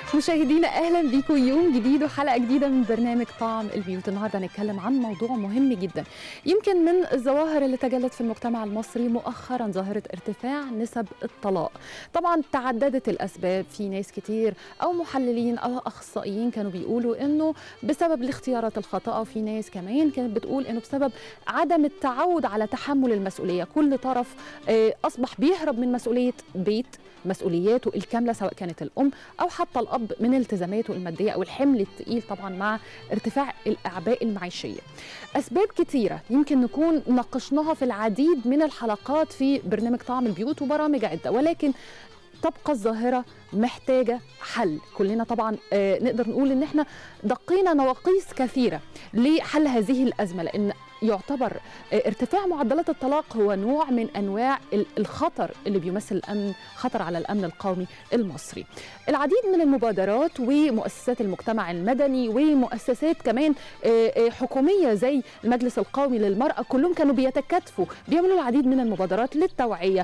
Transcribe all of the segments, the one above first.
مشاهدينا اهلا بيكم يوم جديد وحلقه جديده من برنامج طعم البيوت النهارده هنتكلم عن موضوع مهم جدا يمكن من الظواهر اللي تجلت في المجتمع المصري مؤخرا ظاهره ارتفاع نسب الطلاق طبعا تعددت الاسباب في ناس كتير او محللين او اخصائيين كانوا بيقولوا انه بسبب الاختيارات الخاطئه وفي ناس كمان كانت بتقول انه بسبب عدم التعود على تحمل المسؤوليه كل طرف آه، اصبح بيهرب من مسؤوليه بيت مسؤولياته الكامله سواء كانت الام او حتى الاب من التزاماته الماديه او الحمل الثقيل طبعا مع ارتفاع الاعباء المعيشيه. اسباب كثيره يمكن نكون ناقشناها في العديد من الحلقات في برنامج طعم البيوت وبرامج عده ولكن تبقى الظاهرة محتاجة حل كلنا طبعا آه نقدر نقول ان احنا دقينا نواقيس كثيرة لحل هذه الأزمة لأن يعتبر آه ارتفاع معدلات الطلاق هو نوع من أنواع ال- الخطر اللي بيمثل الأمن خطر على الأمن القومي المصري العديد من المبادرات ومؤسسات المجتمع المدني ومؤسسات كمان آه، آه، حكومية زي المجلس القومي للمرأة كلهم كانوا بيتكاتفوا بيعملوا العديد من المبادرات للتوعية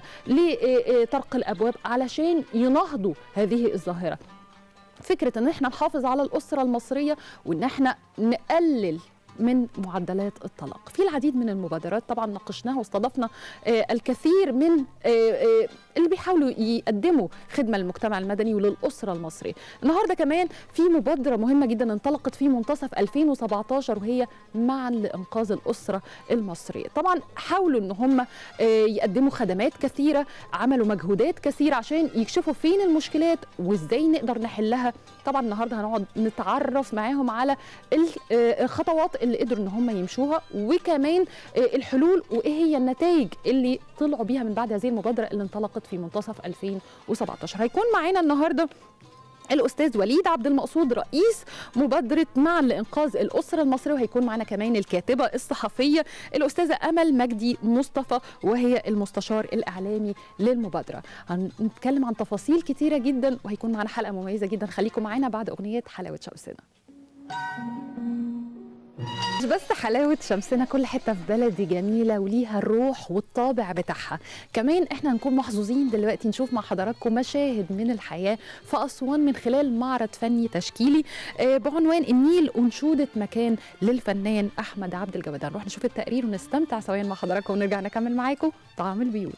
لطرق الأبواب علشان ينهضوا هذه الظاهرة فكرة ان احنا نحافظ على الأسرة المصرية وان احنا نقلل من معدلات الطلاق في العديد من المبادرات طبعا ناقشناها واستضفنا آه، الكثير من آه، آه، اللي بيحاولوا يقدموا خدمة للمجتمع المدني وللأسرة المصرية النهاردة كمان في مبادرة مهمة جدا انطلقت في منتصف 2017 وهي معا لإنقاذ الأسرة المصرية طبعا حاولوا ان هم آه، يقدموا خدمات كثيرة عملوا مجهودات كثيرة عشان يكشفوا فين المشكلات وازاي نقدر نحلها طبعا النهارده هنقعد نتعرف معاهم على ال- آه، الخطوات اللي قدروا ان هم يمشوها وكمان آه، الحلول وايه هي النتائج اللي طلعوا بيها من بعد هذه المبادره اللي انطلقت في منتصف 2017 هيكون معانا النهارده الاستاذ وليد عبد المقصود رئيس مبادره معا لانقاذ الاسره المصريه وهيكون معنا كمان الكاتبه الصحفيه الاستاذه امل مجدي مصطفى وهي المستشار الاعلامي للمبادره هنتكلم عن تفاصيل كتيره جدا وهيكون معنا حلقه مميزه جدا خليكم معانا بعد اغنيه حلاوه شمسنا مش بس حلاوة شمسنا كل حتة في بلدي جميلة وليها الروح والطابع بتاعها كمان احنا هنكون محظوظين دلوقتي نشوف مع حضراتكم مشاهد من الحياة في أسوان من خلال معرض فني تشكيلي آه، بعنوان النيل أنشودة مكان للفنان أحمد عبد الجواد نروح نشوف التقرير ونستمتع سويا مع حضراتكم ونرجع نكمل معاكم طعم البيوت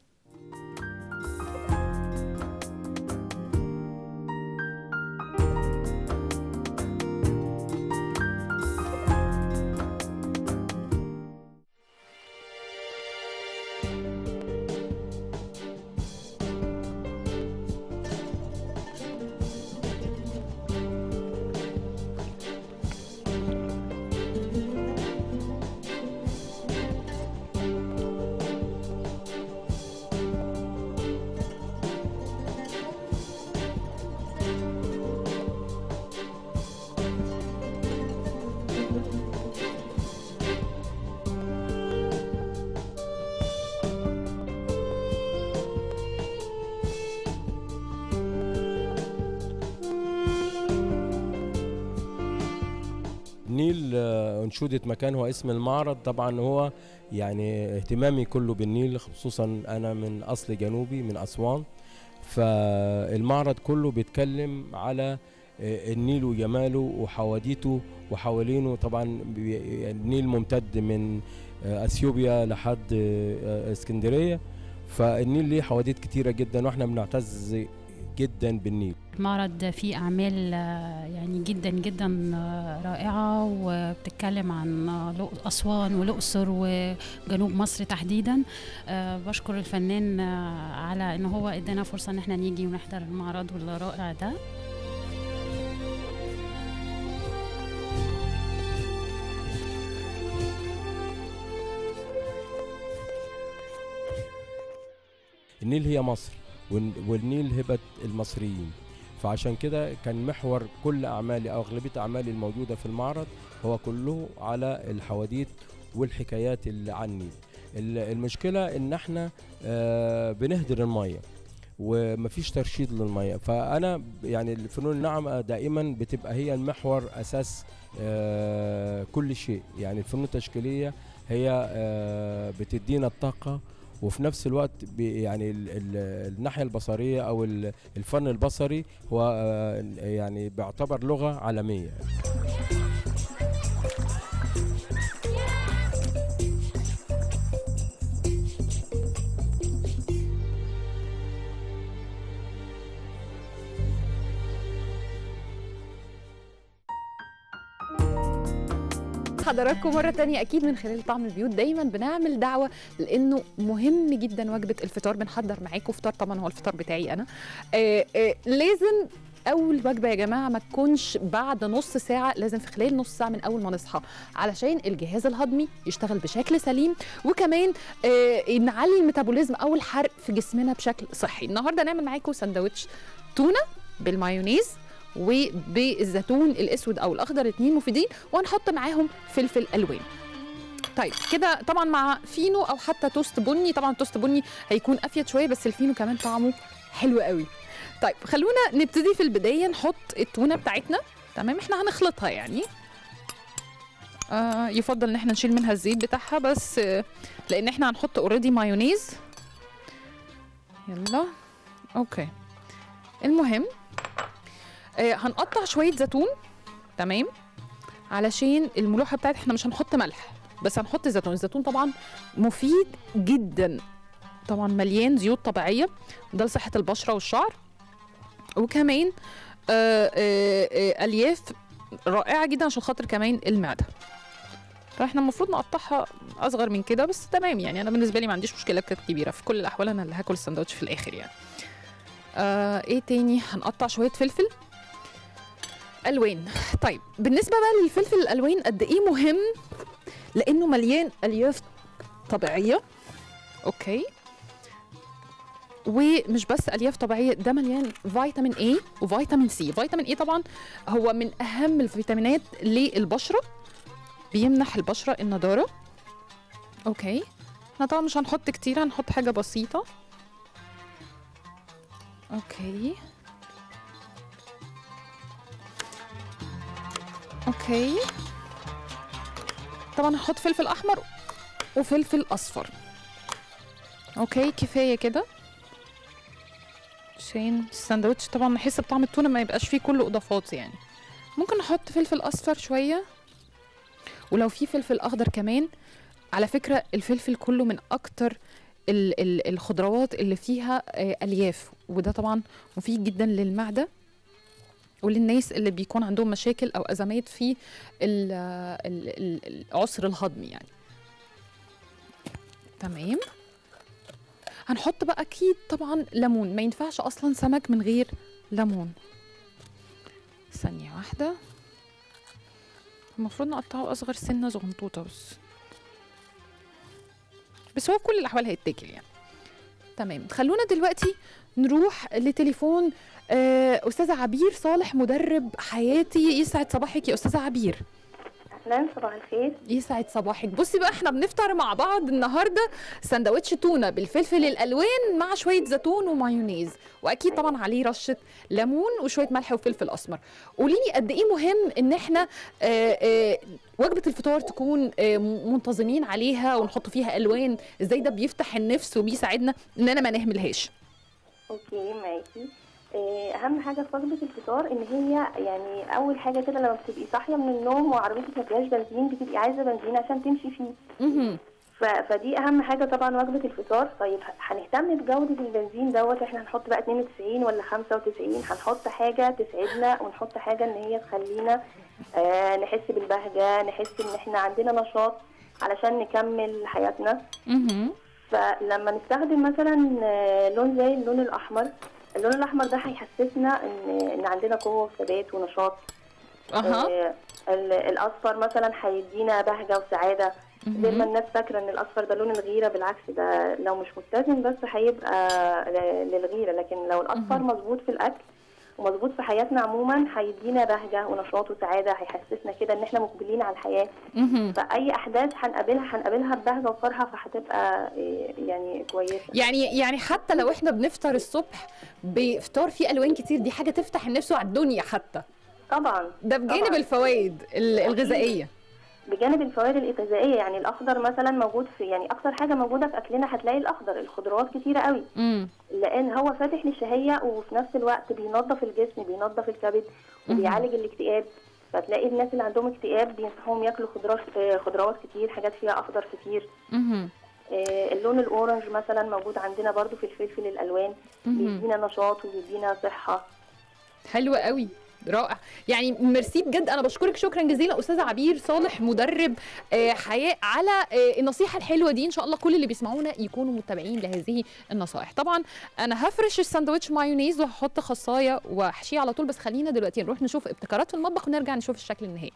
النيل آه، أنشودة مكان هو اسم المعرض طبعا هو يعني اهتمامي كله بالنيل خصوصا أنا من أصل جنوبي من أسوان فالمعرض كله بيتكلم على آه، النيل وجماله وحواديته وحوالينه طبعا بي- النيل ممتد من آه، اثيوبيا لحد آه، اسكندريه فالنيل ليه حواديت كتيره جدا واحنا بنعتز جدا بالنيل معرض فيه أعمال آه، يعني جدا جدا آه، رائعة وبتتكلم عن آه، الأق- أسوان والأقصر وجنوب مصر تحديدا آه، بشكر الفنان آه، على إن هو إدانا فرصة إن احنا نيجي ونحضر المعرض الرائع ده النيل هي مصر والن- والنيل هبة المصريين فعشان كده كان محور كل أعمالي أو أغلبية أعمالي الموجودة في المعرض هو كله على الحواديت والحكايات اللي عن النيل ال- المشكلة إن إحنا آه، بنهدر المية ومفيش ترشيد للمية فأنا ب- يعني الفنون الناعمة دائما بتبقى هي المحور أساس آه، كل شيء يعني الفنون التشكيلية هي آه، بتدينا الطاقة وفي نفس الوقت بي- يعني ال ال الناحيه البصريه او ال- الفن البصري هو آه، يعني بيعتبر لغه عالميه حضراتكم مرة تانية أكيد من خلال طعم البيوت دايما بنعمل دعوة لأنه مهم جدا وجبة الفطار بنحضر معاكم فطار طبعا هو الفطار بتاعي أنا آه آه لازم أول وجبة يا جماعة ما تكونش بعد نص ساعة لازم في خلال نص ساعة من أول ما نصحى علشان الجهاز الهضمي يشتغل بشكل سليم وكمان آه نعلي الميتابوليزم أو الحرق في جسمنا بشكل صحي النهاردة نعمل معاكم سندوتش تونة بالمايونيز وبالزيتون الاسود او الاخضر الاثنين مفيدين وهنحط معاهم فلفل الوان طيب كده طبعا مع فينو او حتى توست بني طبعا توست بني هيكون افيد شويه بس الفينو كمان طعمه حلو قوي طيب خلونا نبتدي في البدايه نحط التونه بتاعتنا تمام احنا هنخلطها يعني آه يفضل ان احنا نشيل منها الزيت بتاعها بس آه لان احنا هنحط اوريدي مايونيز يلا اوكي المهم آه هنقطع شويه زيتون تمام علشان الملوحه بتاعت احنا مش هنحط ملح بس هنحط زيتون الزيتون طبعا مفيد جدا طبعا مليان زيوت طبيعيه ده لصحه البشره والشعر وكمان آه آه آه الياف رائعه جدا عشان خاطر كمان المعده فاحنا المفروض نقطعها اصغر من كده بس تمام يعني انا بالنسبه لي ما عنديش مشكله كانت كبيره في كل الاحوال انا اللي هاكل السندوتش في الاخر يعني آه ايه تاني هنقطع شويه فلفل الوان طيب بالنسبه بقى للفلفل الالوان قد ايه مهم لانه مليان الياف طبيعيه اوكي ومش بس الياف طبيعيه ده مليان فيتامين اي وفيتامين سي فيتامين اي طبعا هو من اهم الفيتامينات للبشره بيمنح البشره النضاره اوكي احنا طبعا مش هنحط كتير هنحط حاجه بسيطه اوكي اوكي طبعا هحط فلفل احمر وفلفل اصفر اوكي كفايه كده عشان الساندوتش طبعا نحس بطعم التونه ما يبقاش فيه كله اضافات يعني ممكن نحط فلفل اصفر شويه ولو في فلفل اخضر كمان على فكره الفلفل كله من اكتر ال- ال- الخضروات اللي فيها آه، الياف وده طبعا مفيد جدا للمعده وللناس اللي بيكون عندهم مشاكل او ازمات في ال- ال- ال- العسر الهضمي يعني تمام هنحط بقى اكيد طبعا ليمون ما ينفعش اصلا سمك من غير ليمون ثانيه واحده المفروض نقطعه اصغر سنه زغنطوطه بس بس هو في كل الاحوال هيتاكل يعني تمام خلونا دلوقتي نروح لتليفون آه، استاذه عبير صالح مدرب حياتي يسعد صباحك يا استاذه عبير اهلا صباح الخير يسعد صباحك بصي بقى احنا بنفطر مع بعض النهارده سندوتش تونه بالفلفل الالوان مع شويه زيتون ومايونيز واكيد طبعا عليه رشه ليمون وشويه ملح وفلفل اسمر قولي لي قد ايه مهم ان احنا آه، آه، وجبه الفطار تكون آه، منتظمين عليها ونحط فيها الوان ازاي ده بيفتح النفس وبيساعدنا اننا ما نهملهاش اوكي معاكي إيه، اهم حاجه في وجبه الفطار ان هي يعني اول حاجه كده لما بتبقي صاحيه من النوم وعربيتك ما فيهاش بنزين بتبقي عايزه بنزين عشان تمشي فيه مهم. ف... فدي اهم حاجه طبعا وجبه الفطار طيب ه- هنهتم بجوده البنزين دوت احنا هنحط بقى 92 ولا 95 هنحط حاجه تسعدنا ونحط حاجه ان هي تخلينا آه نحس بالبهجه نحس ان احنا عندنا نشاط علشان نكمل حياتنا مهم. فلما نستخدم مثلا آه، لون زي اللون الاحمر اللون الاحمر ده هيحسسنا ان ان عندنا قوه وثبات ونشاط اها آه، ال- الاصفر مثلا هيدينا بهجه وسعاده زي ما الناس فاكره ان الاصفر ده لون الغيره بالعكس ده لو مش متزن بس هيبقى ل- للغيره لكن لو الاصفر مهم. مظبوط في الاكل ومظبوط في حياتنا عموما هيدينا بهجه ونشاط وسعاده هيحسسنا كده ان احنا مقبلين على الحياه مهم. فاي احداث هنقابلها هنقابلها ببهجه وفرحه فهتبقى إيه، يعني كويسه يعني يعني حتى لو احنا بنفطر الصبح بفطار فيه الوان كتير دي حاجه تفتح النفس على الدنيا حتى طبعا ده بجانب طبعاً. الفوائد ال- الغذائيه بجانب الفوائد الغذائيه يعني الاخضر مثلا موجود في يعني اكتر حاجه موجوده في اكلنا هتلاقي الاخضر الخضروات كتيره قوي امم لان هو فاتح للشهيه وفي نفس الوقت بينظف الجسم بينظف الكبد وبيعالج الاكتئاب فتلاقي الناس اللي عندهم اكتئاب بينصحوهم ياكلوا خضروات آه، خضروات كتير حاجات فيها اخضر كتير مهم. آه، اللون الاورنج مثلا موجود عندنا برضو في الفلفل الالوان مهم. بيدينا نشاط وبيدينا صحه حلو قوي رائع يعني ميرسي بجد انا بشكرك شكرا جزيلا استاذه عبير صالح مدرب آه، حياه على آه، النصيحه الحلوه دي ان شاء الله كل اللي بيسمعونا يكونوا متبعين لهذه النصائح طبعا انا هفرش الساندوتش مايونيز وهحط خصايه واحشيه على طول بس خلينا دلوقتي نروح نشوف ابتكارات في المطبخ ونرجع نشوف الشكل النهائي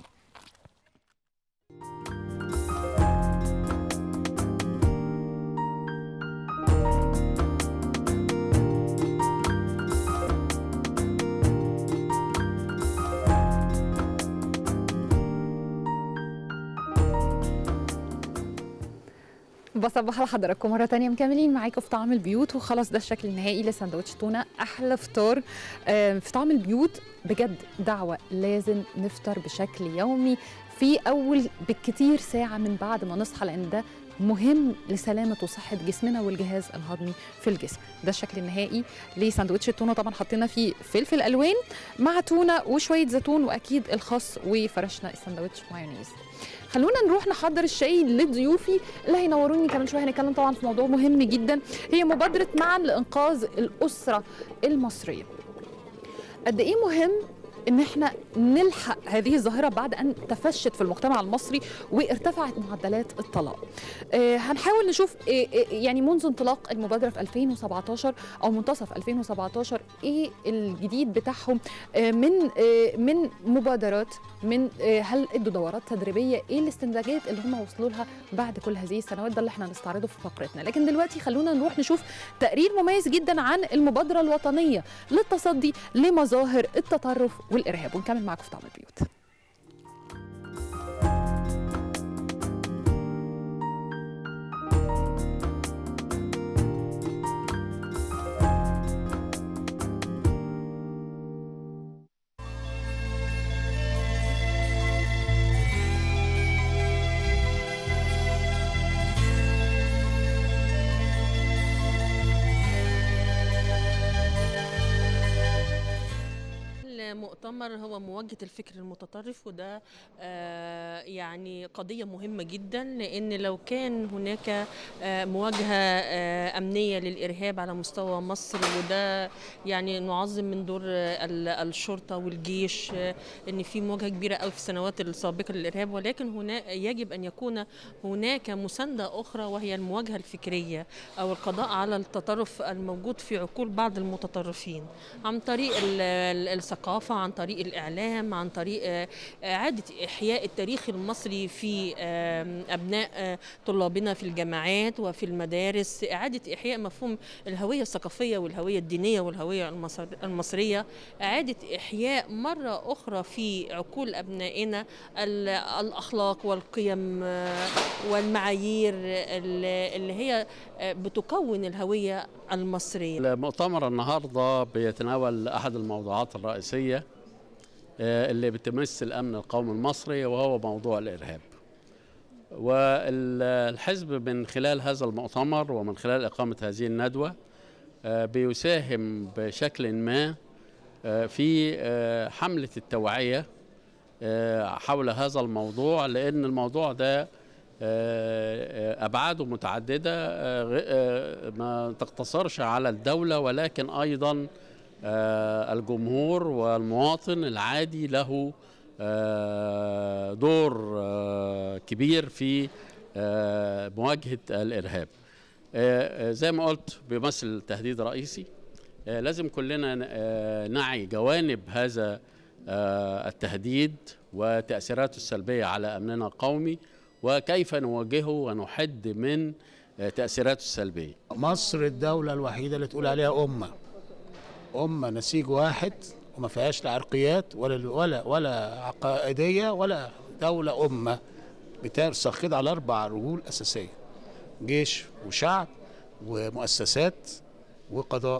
بصبح لحضراتكم مرة تانية مكملين معاكم في طعم البيوت وخلاص ده الشكل النهائي لساندوتش تونة أحلى فطار آه، في طعم البيوت بجد دعوة لازم نفطر بشكل يومي في أول بالكتير ساعة من بعد ما نصحى لأن ده مهم لسلامة وصحة جسمنا والجهاز الهضمي في الجسم ده الشكل النهائي لساندوتش التونة طبعا حطينا فيه فلفل ألوان مع تونة وشوية زيتون وأكيد الخس وفرشنا الساندوتش مايونيز خلونا نروح نحضر الشاي لضيوفي اللي هينوروني كمان شويه هنتكلم طبعا في موضوع مهم جدا هي مبادره معا لانقاذ الاسره المصريه قد ايه مهم ان احنا نلحق هذه الظاهره بعد ان تفشت في المجتمع المصري وارتفعت معدلات الطلاق. آه هنحاول نشوف آه آه يعني منذ انطلاق المبادره في 2017 او منتصف 2017 ايه الجديد بتاعهم آه من آه من مبادرات من آه هل ادوا دورات تدريبيه ايه الاستنتاجات اللي هم وصلوا لها بعد كل هذه السنوات ده اللي احنا هنستعرضه في فقرتنا لكن دلوقتي خلونا نروح نشوف تقرير مميز جدا عن المبادره الوطنيه للتصدي لمظاهر التطرف والارهاب ونكمل معاكم في طعم البيوت المؤتمر هو مواجهة الفكر المتطرف وده آه، يعني قضية مهمة جدا لأن لو كان هناك آه، مواجهة آه، أمنية للإرهاب على مستوى مصر وده يعني نعظم من دور آه، ال- الشرطة والجيش آه، إن في مواجهة كبيرة أوي في السنوات السابقة للإرهاب ولكن هنا يجب أن يكون هناك مساندة أخرى وهي المواجهة الفكرية أو القضاء على التطرف الموجود في عقول بعض المتطرفين عن طريق ال- ال- الثقافة عن طريق الإعلام عن طريق آه، إعادة إحياء التاريخ المصري في آم، أبناء آه، طلابنا في الجامعات وفي المدارس إعادة إحياء مفهوم الهوية الثقافية والهوية الدينية والهوية المصر- المصرية إعادة إحياء مرة أخرى في عقول أبنائنا ال- الأخلاق والقيم آه، والمعايير ال- اللي هي آه، بتكون الهوية المصرية المؤتمر النهارده بيتناول احد الموضوعات الرئيسيه آه، اللي بتمس الامن القومي المصري وهو موضوع الارهاب. والحزب من خلال هذا المؤتمر ومن خلال اقامه هذه الندوه آه، بيساهم بشكل ما آه، في آه، حمله التوعيه آه، حول هذا الموضوع لان الموضوع ده آه، آه، ابعاده متعدده آه، غ- آه، ما تقتصرش على الدوله ولكن ايضا آه، الجمهور والمواطن العادي له آه، دور آه، كبير في آه، مواجهه الارهاب آه، آه، زي ما قلت بيمثل تهديد رئيسي آه، لازم كلنا آه، نعي جوانب هذا آه، التهديد وتأثيراته السلبية على أمننا القومي وكيف نواجهه ونحد من آه، تأثيراته السلبية مصر الدولة الوحيدة اللي تقول عليها أمة أمة نسيج واحد وما فيهاش لا عرقيات ولا ولا ولا عقائدية ولا دولة أمة بترسخ كده على أربع رجول أساسية جيش وشعب ومؤسسات وقضاء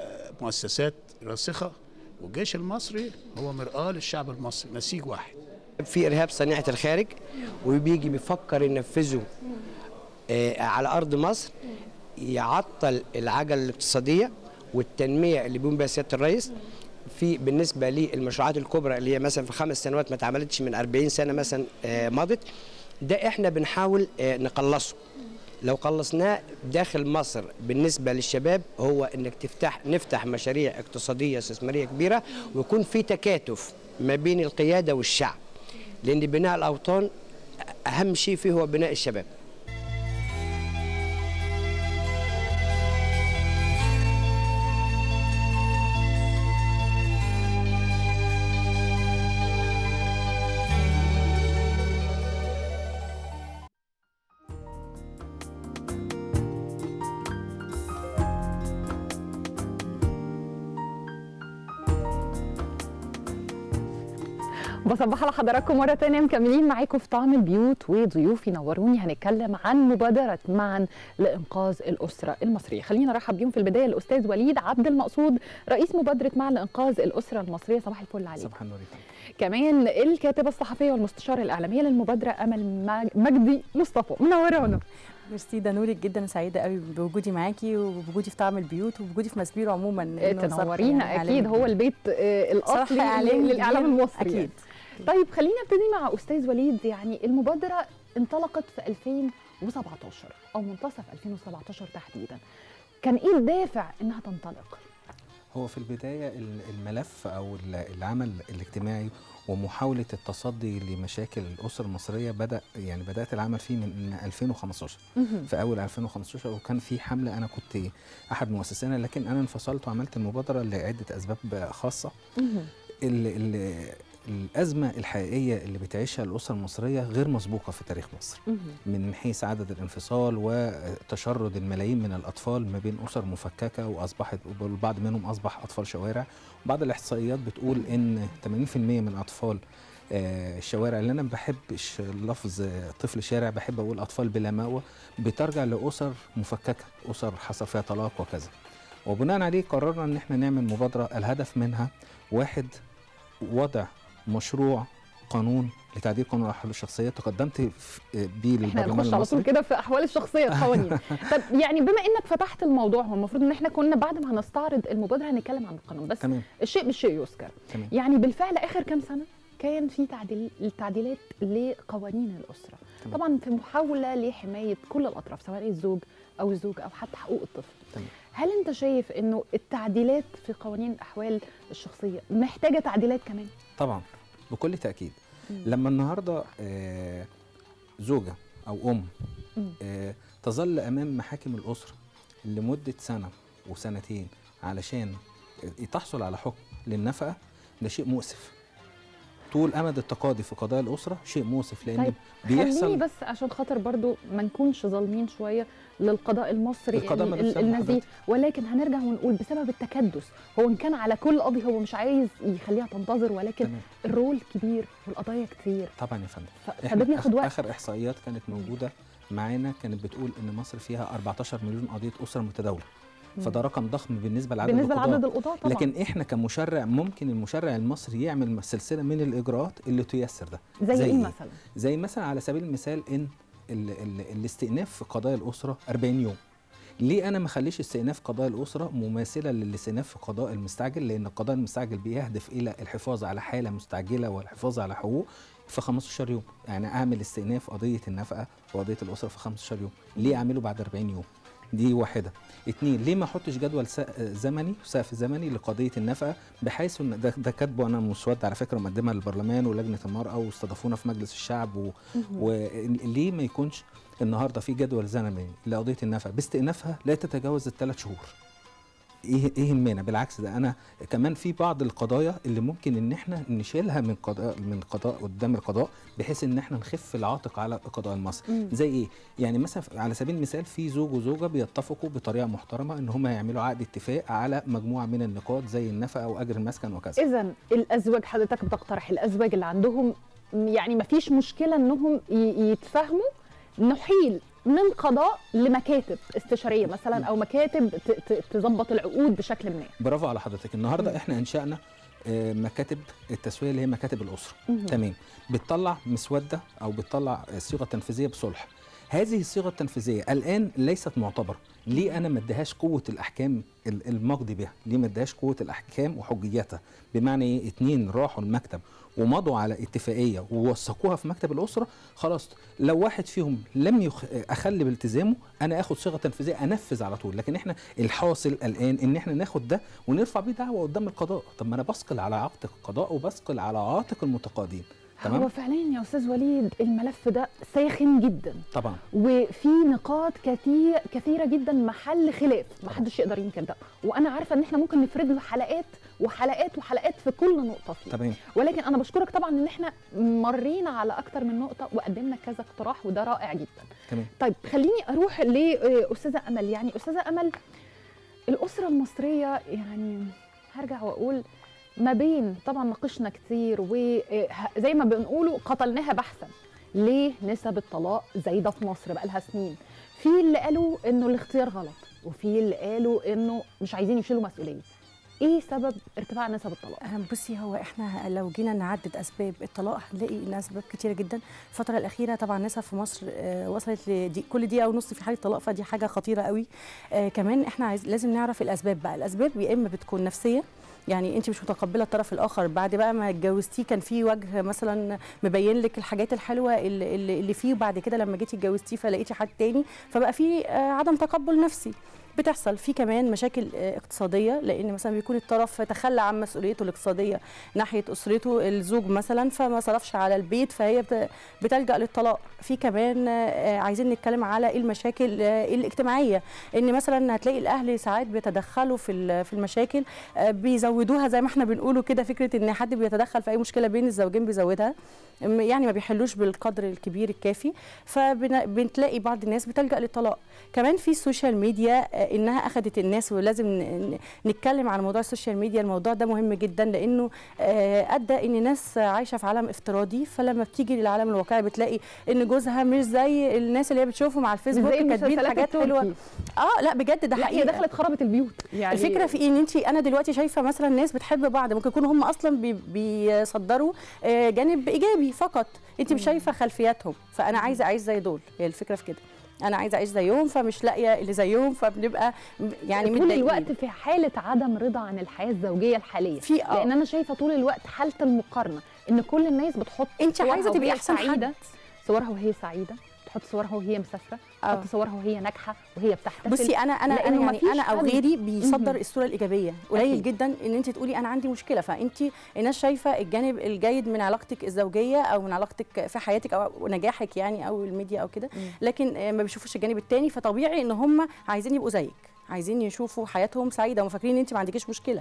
ومؤسسات راسخة والجيش المصري هو مرآة للشعب المصري نسيج واحد في ارهاب صنيعه الخارج وبيجي بيفكر ينفذه آه، على ارض مصر يعطل العجله الاقتصاديه والتنميه اللي بيقوم بها سياده الرئيس في بالنسبه للمشروعات الكبرى اللي هي مثلا في خمس سنوات ما اتعملتش من 40 سنه مثلا آه، مضت ده احنا بنحاول آه، نقلصه لو قلصناه داخل مصر بالنسبه للشباب هو انك تفتح نفتح مشاريع اقتصاديه استثماريه كبيره ويكون في تكاتف ما بين القياده والشعب لان بناء الاوطان اهم شيء فيه هو بناء الشباب بصبح على حضراتكم مرة تانية مكملين معاكم في طعم البيوت وضيوفي نوروني هنتكلم عن مبادرة معا لإنقاذ الأسرة المصرية خلينا نرحب بيهم في البداية الأستاذ وليد عبد المقصود رئيس مبادرة معا لإنقاذ الأسرة المصرية صباح الفل عليك صباح النور يا فندم. كمان الكاتبة الصحفية والمستشارة الإعلامية للمبادرة أمل مج- مجدي مصطفى منورانا ميرسي ده نورك جدا سعيده قوي بوجودي معاكي وبوجودي في طعم البيوت وبوجودي في مسبيرو عموما إنه صراحة تنورينا يعني أكيد إعلامي هو البيت آه، الأصلي صراحة إعلامي للإعلام كبير. المصري أكيد. يعني. طيب خلينا نبتدي مع استاذ وليد يعني المبادره انطلقت في 2017 او منتصف 2017 تحديدا كان ايه الدافع انها تنطلق هو في البداية ال- الملف أو ال- العمل الاجتماعي ومحاولة التصدي لمشاكل الأسرة المصرية بدأ يعني بدأت العمل فيه من 2015 في أول 2015 وكان في حملة أنا كنت أحد مؤسسينها لكن أنا انفصلت وعملت المبادرة لعدة أسباب خاصة ال ال الأزمة الحقيقية اللي بتعيشها الأسرة المصرية غير مسبوقة في تاريخ مصر من حيث عدد الانفصال وتشرد الملايين من الأطفال ما بين أسر مفككة وأصبحت والبعض منهم أصبح أطفال شوارع بعض الإحصائيات بتقول إن 80% من أطفال آه، الشوارع اللي أنا ما بحبش لفظ آه، طفل شارع بحب أقول أطفال بلا مأوى بترجع لأسر مفككة أسر حصل فيها طلاق وكذا وبناء عليه قررنا ان احنا نعمل مبادره الهدف منها واحد وضع مشروع قانون لتعديل قانون الاحوال الشخصيه تقدمت في- بيه احنا للبرلمان هنخش على طول المصري كده في احوال الشخصيه القوانين طب يعني بما انك فتحت الموضوع هو المفروض ان احنا كنا بعد ما هنستعرض المبادره هنتكلم عن القانون بس تمام الشيء بالشيء يذكر تمام يعني بالفعل اخر كام سنه كان في تعديل التعديلات لقوانين الاسره تمام. طبعا في محاوله لحمايه كل الاطراف سواء الزوج او الزوجه او حتى حقوق الطفل تمام. هل انت شايف انه التعديلات في قوانين الاحوال الشخصيه محتاجه تعديلات كمان طبعا بكل تاكيد مم. لما النهارده آه، زوجه او ام مم. آه، تظل امام محاكم الاسره لمده سنه وسنتين علشان تحصل على حكم للنفقه ده شيء مؤسف طول امد التقاضي في قضايا الاسره شيء مؤسف لان طيب، خليني بيحصل بس عشان خاطر برضو ما نكونش ظالمين شويه للقضاء المصري القضاء ال- ما ال- بيسامح النزيه حضرتك. ولكن هنرجع ونقول بسبب التكدس هو ان كان على كل قضيه هو مش عايز يخليها تنتظر ولكن تمام. الرول كبير والقضايا كتير طبعا يا فندم ف- احنا فده بياخد آخر- وقت اخر احصائيات كانت موجوده معانا كانت بتقول ان مصر فيها 14 مليون قضيه اسره متداوله فده رقم ضخم بالنسبه لعدد بالنسبه القضاة. لعدد القضاه طبعا لكن احنا كمشرع ممكن المشرع المصري يعمل سلسله من الاجراءات اللي تيسر ده زي, زي ايه إيه؟ مثلا زي مثلا على سبيل المثال ان ال ال الاستئناف في قضايا الاسره 40 يوم ليه انا ما اخليش استئناف قضايا الاسره مماثله للاستئناف في قضاء المستعجل لان القضاء المستعجل بيهدف الى الحفاظ على حاله مستعجله والحفاظ على حقوق في 15 يوم يعني اعمل استئناف قضيه النفقه وقضيه الاسره في 15 يوم ليه اعمله بعد 40 يوم دي واحده اتنين ليه ما احطش جدول سق- زمني سقف زمني لقضيه النفقه بحيث ان ده, ده كاتبه انا مسود على فكره مقدمها للبرلمان ولجنه المراه واستضافونا في مجلس الشعب و... وليه ما يكونش النهارده في جدول زمني لقضيه النفقه باستئنافها لا تتجاوز الثلاث شهور ايه ايه المانع بالعكس ده انا كمان في بعض القضايا اللي ممكن ان احنا نشيلها من قضاء من قضاء قدام القضاء بحيث ان احنا نخف العاتق على القضاء المصري مم. زي ايه يعني مثلا على سبيل المثال في زوج وزوجه بيتفقوا بطريقه محترمه ان هم يعملوا عقد اتفاق على مجموعه من النقاط زي النفقه واجر المسكن وكذا اذا الازواج حضرتك بتقترح الازواج اللي عندهم يعني ما فيش مشكله انهم ي- يتفاهموا نحيل من قضاء لمكاتب استشاريه مثلا او مكاتب ت- ت- تظبط العقود بشكل ما برافو على حضرتك النهارده احنا انشانا آه، مكاتب التسويه اللي هي مكاتب الاسره مهم. تمام بتطلع مسوده او بتطلع صيغه تنفيذيه بصلح هذه الصيغه التنفيذيه الان ليست معتبره ليه انا ما اديهاش قوه الاحكام ال- المقضي بها ليه ما اديهاش قوه الاحكام وحجيتها بمعنى ايه اتنين راحوا المكتب ومضوا على اتفاقيه ووثقوها في مكتب الاسره خلاص لو واحد فيهم لم يخ... اخلي بالتزامه انا اخد صيغه تنفيذيه انفذ على طول لكن احنا الحاصل الان ان احنا ناخد ده ونرفع بيه دعوه قدام القضاء طب ما انا بثقل على عاتق القضاء وبثقل على عاتق المتقاضين هو تمام فعليا يا استاذ وليد الملف ده ساخن جدا طبعا وفي نقاط كثير كثيره جدا محل خلاف ما حدش يقدر ينكر ده وانا عارفه ان احنا ممكن نفرد له حلقات وحلقات وحلقات في كل نقطه فيه تمام ولكن انا بشكرك طبعا ان احنا مرينا على اكتر من نقطه وقدمنا كذا اقتراح وده رائع جدا تمام طيب خليني اروح لاستاذه امل يعني استاذه امل الاسره المصريه يعني هرجع واقول ما بين طبعا ناقشنا كتير وزي ما بنقولوا قتلناها بحثا ليه نسب الطلاق زايده في مصر بقالها سنين في اللي قالوا انه الاختيار غلط وفي اللي قالوا انه مش عايزين يشيلوا مسؤوليه ايه سبب ارتفاع نسب الطلاق أه، بصي هو احنا لو جينا نعدد اسباب الطلاق هنلاقي ان اسباب كتيره جدا الفتره الاخيره طبعا النسب في مصر آه، وصلت لدي كل دقيقه ونص في حاله طلاق فدي حاجه خطيره قوي آه، كمان احنا عايز لازم نعرف الاسباب بقى الاسباب يا اما بتكون نفسيه يعني انت مش متقبله الطرف الاخر بعد بقى ما اتجوزتيه كان في وجه مثلا مبين لك الحاجات الحلوه اللي, اللي اللي فيه وبعد كده لما جيتي اتجوزتيه فلقيتي حد تاني فبقى في آه، عدم تقبل نفسي بتحصل في كمان مشاكل آه، اقتصاديه لان مثلا بيكون الطرف تخلى عن مسؤوليته الاقتصاديه ناحيه اسرته الزوج مثلا فما صرفش على البيت فهي بت- بتلجا للطلاق في كمان آه، عايزين نتكلم على المشاكل آه، الاجتماعيه ان مثلا هتلاقي الاهل ساعات بيتدخلوا في ال- في المشاكل آه، بيزودوها زي ما احنا بنقوله كده فكره ان حد بيتدخل في اي مشكله بين الزوجين بيزودها م- يعني ما بيحلوش بالقدر الكبير الكافي فبنتلاقي بعض الناس بتلجا للطلاق كمان في السوشيال ميديا آه، انها اخذت الناس ولازم ن- ن- نتكلم عن موضوع السوشيال ميديا الموضوع ده مهم جدا لانه آه، ادى ان ناس عايشه في عالم افتراضي فلما بتيجي للعالم الواقعي بتلاقي ان جوزها مش زي الناس اللي هي بتشوفهم على الفيسبوك زي كاتبين المسلسلات حاجات حلوه التركي. اه لا بجد ده لا حقيقي هي دخلت خربت البيوت يعني الفكره في ايه ان انت انا دلوقتي شايفه مثلا ناس بتحب بعض ممكن يكونوا هم اصلا بي بيصدروا آه، جانب ايجابي فقط انت مش شايفه خلفياتهم فانا عايزه اعيش زي دول هي الفكره في كده انا عايزه اعيش زيهم فمش لاقيه اللي زيهم فبنبقى م- يعني طول متضايقين. الوقت في حاله عدم رضا عن الحياه الزوجيه الحاليه في آه. لان انا شايفه طول الوقت حاله المقارنه ان كل الناس بتحط انت صورها عايزه تبقي وهي احسن سعيده حد صورها وهي سعيده تحط صورها وهي مسافره آه. تحط صورها وهي ناجحه وهي بتحتفل بصي انا انا لأنه انا يعني مفيش انا او حد. غيري بيصدر مهم. الصوره الايجابيه قليل أكيد. جدا ان انت تقولي انا عندي مشكله فانت الناس شايفه الجانب الجيد من علاقتك الزوجيه او من علاقتك في حياتك او نجاحك يعني او الميديا او كده لكن آه، ما بيشوفوش الجانب التاني فطبيعي ان هم عايزين يبقوا زيك عايزين يشوفوا حياتهم سعيده وفاكرين ان انت ما عندكيش مشكله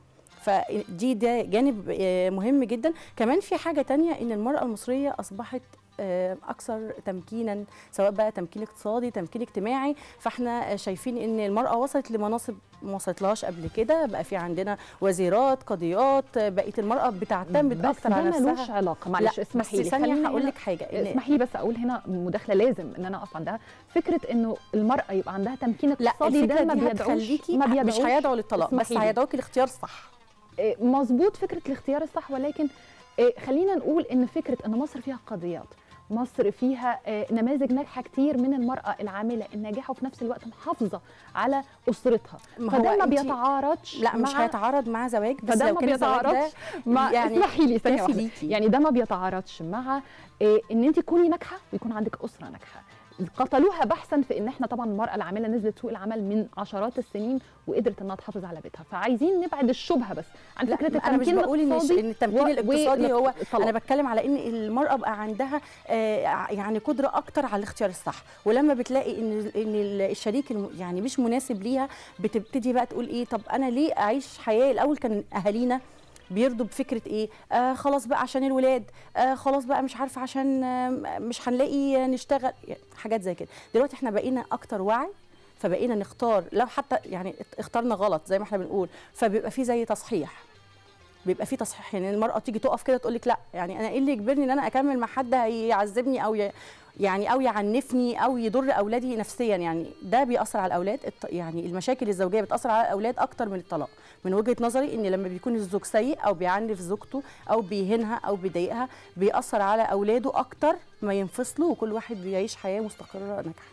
فدي ده جانب آه، مهم جدا كمان في حاجه تانية ان المراه المصريه اصبحت آه، اكثر تمكينا سواء بقى تمكين اقتصادي تمكين اجتماعي فاحنا شايفين ان المراه وصلت لمناصب ما وصلتلهاش قبل كده بقى في عندنا وزيرات قضيات آه، بقت المراه بتعتمد بس اكتر ده على ملوش نفسها علاقه معلش لا، اسمحي بس لي ثانيه خليني هقول هنا- لك حاجه إن اسمحي لي بس اقول هنا مداخله لازم ان انا اقف عندها فكره انه المراه يبقى عندها تمكين لا اقتصادي ده الفكره ما دي بيدعوش هتخليكي ما مش بيدعوش هيدعوا للطلاق بس اسمحي لي. هيدعوكي لاختيار صح إيه، مظبوط فكره الاختيار الصح ولكن إيه، خلينا نقول ان فكره ان مصر فيها قضيات مصر فيها آه، نماذج ناجحه كتير من المراه العامله الناجحه وفي نفس الوقت محافظه على اسرتها ما هو فده ما أنتي- بيتعارضش لا مش مع هيتعارض مع زواج بس فده لو ما كان الزواج ده بيتعارضش مع يعني اسمحي لي ثانيه كافي واحده ليكي. يعني ده ما بيتعارضش مع إيه ان انت تكوني ناجحه ويكون عندك اسره ناجحه قتلوها بحثا في ان احنا طبعا المراه العامله نزلت سوق العمل من عشرات السنين وقدرت انها تحافظ على بيتها فعايزين نبعد الشبهه بس عن لا، فكره انا مش التمكين بقول ان الاقتصادي إن التمكين و- الاقتصادي هو والطلاق. انا بتكلم على ان المراه بقى عندها آه، ع- يعني قدره اكتر على الاختيار الصح ولما بتلاقي ان ان الشريك الم- يعني مش مناسب ليها بتبتدي بقى تقول ايه طب انا ليه اعيش حياه الاول كان اهالينا بيرضوا بفكره ايه آه خلاص بقى عشان الولاد آه خلاص بقى مش عارفه عشان آه مش هنلاقي نشتغل يعني حاجات زي كده دلوقتي احنا بقينا اكتر وعي فبقينا نختار لو حتى يعني اخترنا غلط زي ما احنا بنقول فبيبقى في زي تصحيح بيبقى في تصحيح يعني المراه تيجي تقف كده تقول لك لا يعني انا ايه اللي يجبرني ان انا اكمل مع حد هيعذبني او ي... يعني او يعنفني او يضر اولادي نفسيا يعني ده بيأثر على الاولاد الط- يعني المشاكل الزوجيه بتأثر على الاولاد اكتر من الطلاق من وجهه نظري ان لما بيكون الزوج سيء او بيعنف زوجته او بيهينها او بيضايقها بيأثر على اولاده اكتر ما ينفصلوا وكل واحد بيعيش حياه مستقره ناجحه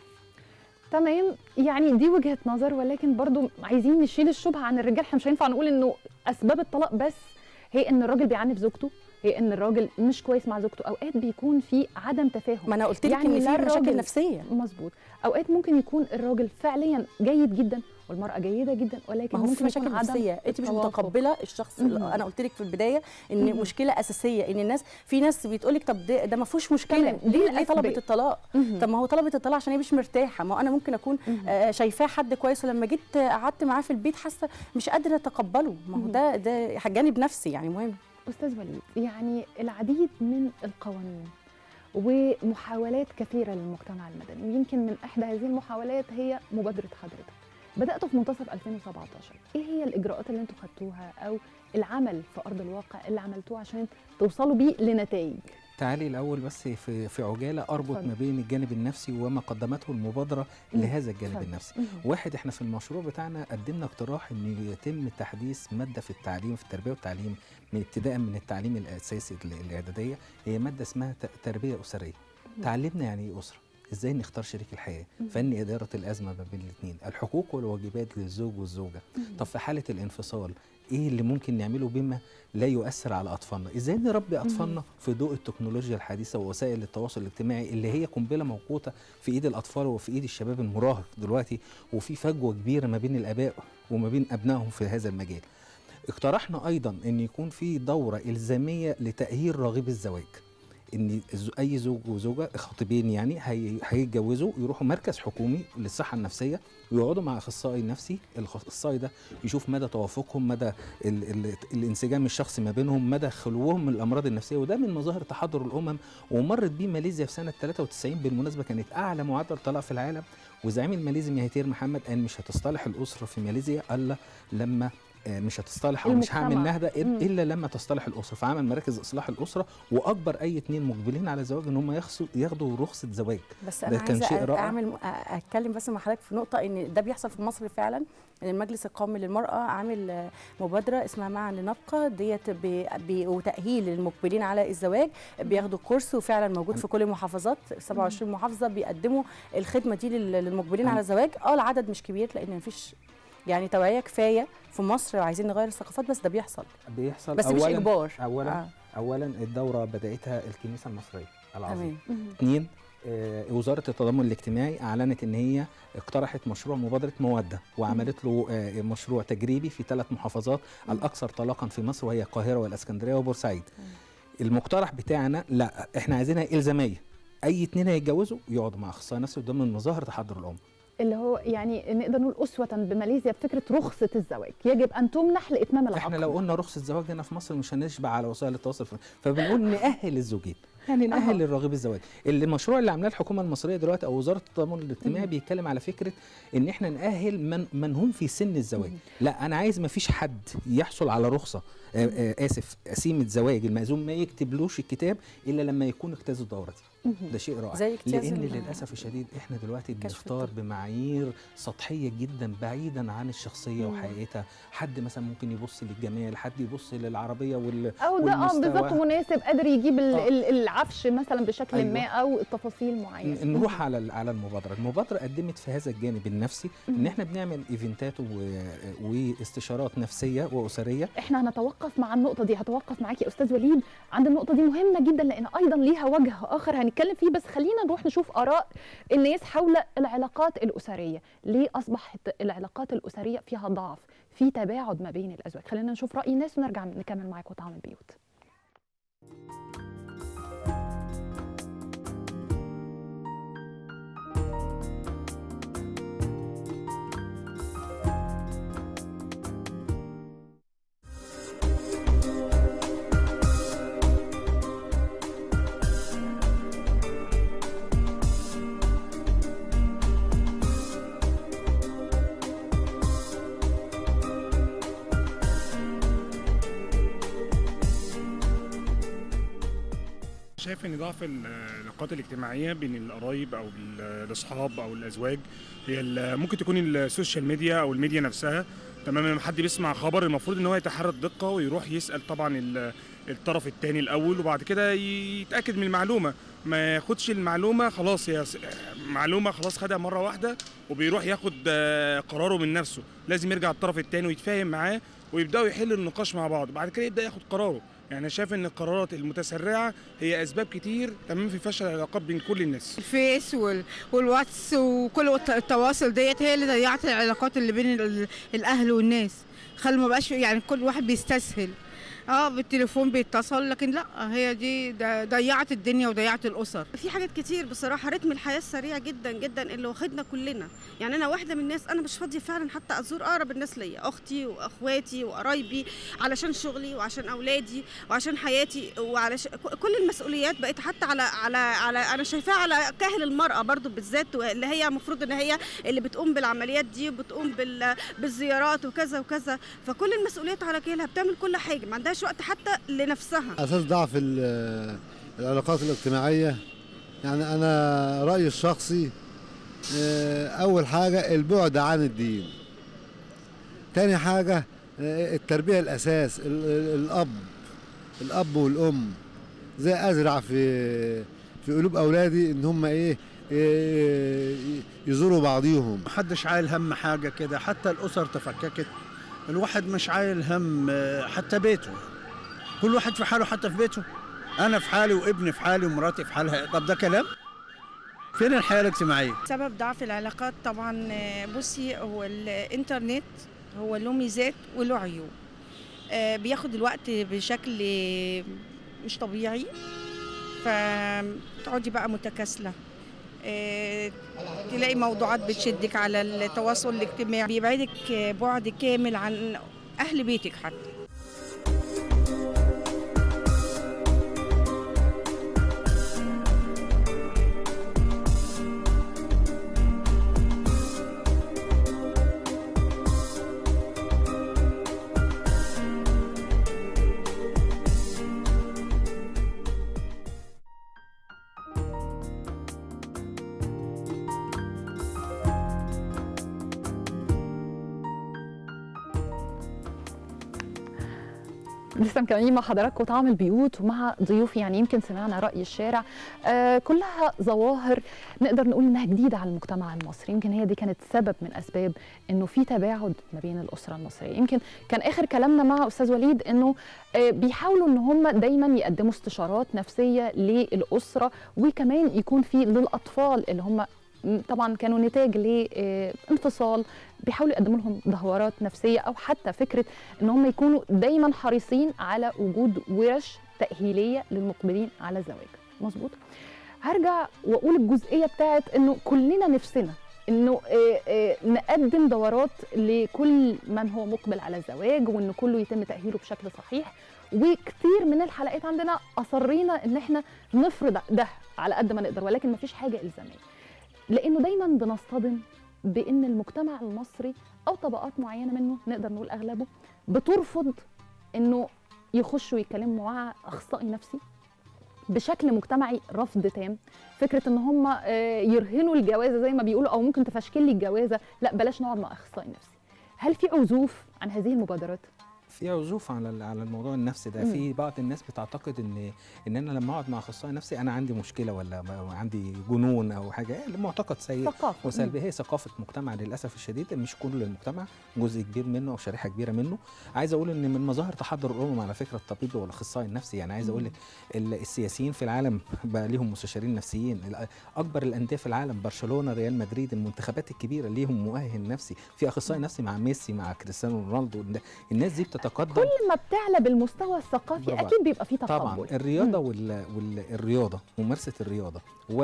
تمام يعني دي وجهه نظر ولكن برضو عايزين نشيل الشبهه عن الرجال احنا مش هينفع نقول انه اسباب الطلاق بس هي ان الراجل بيعنف زوجته هي ان الراجل مش كويس مع زوجته اوقات بيكون في عدم تفاهم ما انا قلت لك يعني ان لا في مشاكل الراجل- نفسيه مظبوط اوقات ممكن يكون الراجل فعليا جيد جدا والمراه جيده جدا ولكن ما هو ممكن في مشاكل يكون عدم نفسيه انت مش التوافق. متقبله الشخص مهم. اللي انا قلت لك في البدايه ان مهم. مشكله اساسيه ان الناس في ناس بتقول لك طب ده, ده ما فيهوش مشكله تمام، دي دي ليه الأسباب. طلبت الطلاق مهم. طب ما هو طلبت الطلاق عشان هي مش مرتاحه ما هو انا ممكن اكون مهم. آه شايفاه حد كويس ولما جيت قعدت معاه في البيت حاسه مش قادره اتقبله ما هو مهم. ده ده جانب نفسي يعني مهم استاذ وليد يعني العديد من القوانين ومحاولات كثيره للمجتمع المدني ويمكن من احدى هذه المحاولات هي مبادره حضرتك بداتوا في منتصف 2017 ايه هي الاجراءات اللي انتم خدتوها او العمل في ارض الواقع اللي عملتوه عشان توصلوا بيه لنتائج تعالي الاول بس في في عجاله اربط اتفضل. ما بين الجانب النفسي وما قدمته المبادره مم. لهذا الجانب اتفضل. النفسي مهم. واحد احنا في المشروع بتاعنا قدمنا اقتراح ان يتم تحديث ماده في التعليم في التربيه والتعليم من ابتداء من التعليم الاساسي ال- الاعداديه هي ماده اسمها ت- تربيه اسريه تعلمنا يعني ايه اسره ازاي نختار شريك الحياه فن اداره الازمه ما بين الاثنين الحقوق والواجبات للزوج والزوجه طب في حاله الانفصال ايه اللي ممكن نعمله بما لا يؤثر على اطفالنا ازاي نربي اطفالنا في ضوء التكنولوجيا الحديثه ووسائل التواصل الاجتماعي اللي هي قنبله موقوته في ايد الاطفال وفي ايد الشباب المراهق دلوقتي وفي فجوه كبيره ما بين الاباء وما بين ابنائهم في هذا المجال اقترحنا ايضا ان يكون في دوره الزاميه لتاهيل راغبي الزواج ان الز- اي زوج وزوجه خاطبين يعني هي- هيتجوزوا يروحوا مركز حكومي للصحه النفسيه ويقعدوا مع اخصائي نفسي الاخصائي ده يشوف مدى توافقهم مدى ال ال الانسجام الشخصي ما بينهم مدى خلوهم من الامراض النفسيه وده من مظاهر تحضر الامم ومرت بيه ماليزيا في سنه 93 بالمناسبه كانت اعلى معدل طلاق في العالم وزعيم الماليزي مهاتير محمد قال مش هتصطلح الاسره في ماليزيا الا لما آه، مش هتصطلح او مش هعمل المجتمع. نهضه إل- مم. الا لما تصطلح الاسره فعمل مراكز اصلاح الاسره واجبر اي اتنين مقبلين على الزواج ان هم يخصوا- ياخدوا رخصه زواج بس ده انا كان شيء عايزه رائع. اعمل أ- اتكلم بس مع حضرتك في نقطه ان ده بيحصل في مصر فعلا ان المجلس القومي للمراه عامل آه، مبادره اسمها معا لنبقى ديت ب- ب- وتاهيل المقبلين على الزواج بياخدوا كورس وفعلا موجود في كل المحافظات 27 محافظه بيقدموا الخدمه دي لل- للمقبلين على الزواج اه العدد مش كبير لان مفيش يعني توعيه كفايه في مصر عايزين نغير الثقافات بس ده بيحصل بيحصل بس مش أولاً- اجبار اولا آه. اولا الدوره بداتها الكنيسه المصريه العظيمه تمام اثنين آه، وزاره التضامن الاجتماعي اعلنت ان هي اقترحت مشروع مبادره موده وعملت له آه، مشروع تجريبي في ثلاث محافظات الاكثر طلاقا في مصر وهي القاهره والاسكندريه وبورسعيد المقترح بتاعنا لا احنا عايزينها الزاميه اي اتنين هيتجوزوا يقعدوا مع اخصائي نفسي وده من مظاهر تحضر الام اللي هو يعني نقدر نقول اسوه بماليزيا بفكره رخصه الزواج يجب ان تمنح لاتمام العقد احنا لو قلنا رخصه الزواج هنا في مصر مش هنشبع على وسائل التواصل فبنقول نأهل الزوجين يعني نأهل الراغب الزواج اللي المشروع اللي عاملاه الحكومه المصريه دلوقتي او وزاره التضامن الاجتماعي بيتكلم على فكره ان احنا نأهل من من هم في سن الزواج لا انا عايز ما فيش حد يحصل على رخصه آه آه اسف قسيمه زواج المأذون ما يكتبلوش الكتاب الا لما يكون اجتاز الدوره دي ده شيء رائع زي اجتياز لان ال- للاسف الشديد احنا دلوقتي كشف بنختار الطب. بمعايير سطحيه جدا بعيدا عن الشخصيه مم. وحقيقتها حد مثلا ممكن يبص للجمال حد يبص للعربيه وال او ده اه والمستوى. بالظبط مناسب قادر يجيب ال- آه. ال- العفش مثلا بشكل أيوة. ما او تفاصيل معينه ن- نروح على ال- على المبادره المبادره قدمت في هذا الجانب النفسي ان احنا بنعمل ايفنتات و- واستشارات نفسيه واسريه احنا هنتوقف مع النقطه دي هتوقف معاك يا استاذ وليد عند النقطه دي مهمه جدا لان ايضا ليها وجه اخر هنتكلم فيه بس خلينا نروح نشوف اراء الناس حول العلاقات الاسريه ليه اصبحت العلاقات الاسريه فيها ضعف في تباعد ما بين الازواج خلينا نشوف راي الناس ونرجع نكمل معاكم طعم البيوت شايف ان ضعف العلاقات الاجتماعيه بين القرايب او ال- الاصحاب او الازواج هي ال- ممكن تكون السوشيال ميديا او الميديا نفسها تمام لما حد بيسمع خبر المفروض ان هو يتحرى الدقه ويروح يسال طبعا ال- الطرف الثاني الاول وبعد كده يتاكد من المعلومه ما ياخدش المعلومه خلاص هي س- معلومه خلاص خدها مره واحده وبيروح ياخد آه، قراره من نفسه لازم يرجع الطرف الثاني ويتفاهم معاه ويبداوا يحلوا النقاش مع بعض بعد كده يبدا ياخد قراره يعني أنا شايف ان القرارات المتسرعه هي اسباب كتير تمام في فشل العلاقات بين كل الناس الفيس وال- والواتس وكل الت- التواصل ديت هي اللي ضيعت العلاقات اللي بين ال- الاهل والناس خلى ما بقاش يعني كل واحد بيستسهل اه بالتليفون بيتصل لكن لا هي دي ده- ضيعت الدنيا وضيعت الاسر في حاجات كتير بصراحه رتم الحياه السريع جدا جدا اللي واخدنا كلنا يعني انا واحده من الناس انا مش فاضيه فعلا حتى ازور اقرب الناس ليا اختي واخواتي وقرايبي علشان شغلي وعشان اولادي وعشان حياتي وعلشان كل المسؤوليات بقت حتى على على على انا شايفاها على كاهل المراه برضو بالذات اللي هي المفروض ان هي اللي بتقوم بالعمليات دي وبتقوم بال بالزيارات وكذا وكذا فكل المسؤوليات على كاهلها بتعمل كل حاجه ما عندهاش وقت حتى لنفسها اساس ضعف ال- العلاقات الاجتماعيه يعني انا رايي الشخصي آه، اول حاجه البعد عن الدين تاني حاجه آه، التربيه الاساس ال- ال- الاب الاب والام زي ازرع في في قلوب اولادي ان هم ايه إيه، يزوروا بعضيهم محدش عايل هم حاجة كده حتى الأسر تفككت الواحد مش عايل هم آه، حتى بيته كل واحد في حاله حتى في بيته أنا في حالي وابني في حالي ومراتي في حالها طب ده كلام فين الحياة الاجتماعية سبب ضعف العلاقات طبعا آه، بصي هو الانترنت هو له ميزات وله عيوب آه، بياخد الوقت بشكل مش طبيعي فتقعدي بقى متكاسلة آه، تلاقي موضوعات بتشدك على التواصل الاجتماعي بيبعدك آه، بعد كامل عن أهل بيتك حتى لسه مكملين مع حضراتكم طعم البيوت ومع ضيوفي يعني يمكن سمعنا رأي الشارع آه كلها ظواهر نقدر نقول انها جديدة على المجتمع المصري يمكن هي دي كانت سبب من اسباب انه في تباعد ما بين الأسرة المصرية يمكن كان آخر كلامنا مع أستاذ وليد انه آه بيحاولوا ان هم دايما يقدموا استشارات نفسية للأسرة وكمان يكون في للأطفال اللي هم طبعا كانوا نتاج لانفصال بيحاولوا يقدموا لهم دهورات نفسيه او حتى فكره ان هم يكونوا دايما حريصين على وجود ورش تاهيليه للمقبلين على الزواج مظبوط هرجع واقول الجزئيه بتاعت انه كلنا نفسنا انه آه، آه، نقدم دورات لكل من هو مقبل على الزواج وان كله يتم تاهيله بشكل صحيح وكتير من الحلقات عندنا اصرينا ان احنا نفرض ده على قد ما نقدر ولكن مفيش حاجه الزاميه لانه دايما بنصطدم بان المجتمع المصري او طبقات معينه منه نقدر نقول اغلبه بترفض انه يخشوا يتكلموا مع اخصائي نفسي بشكل مجتمعي رفض تام فكره ان هم آه، يرهنوا الجوازه زي ما بيقولوا او ممكن تفشكل لي الجوازه لا بلاش نقعد مع اخصائي نفسي هل في عزوف عن هذه المبادرات في عزوف على ال- على الموضوع النفسي ده مم. في بعض الناس بتعتقد ان ان انا لما اقعد مع اخصائي نفسي انا عندي مشكله ولا م- عندي جنون او حاجه إيه، معتقد سيء ثقافة. وسلبي هي ثقافه مجتمع للاسف الشديد مش كل المجتمع جزء كبير منه او شريحه كبيره منه عايز اقول ان من مظاهر تحضر الامم على فكره الطبيب والاخصائي النفسي يعني عايز اقول لك ال- السياسيين في العالم بقى ليهم مستشارين نفسيين ال- اكبر الانديه في العالم برشلونه ريال مدريد المنتخبات الكبيره ليهم مؤهل نفسي في اخصائي نفسي مع ميسي مع كريستيانو رونالدو الناس دي بتتقدم كل ما بتعلى بالمستوى الثقافي برافو اكيد بيبقى فيه تقبل طبعا الرياضه وال... والرياضه ممارسه الرياضه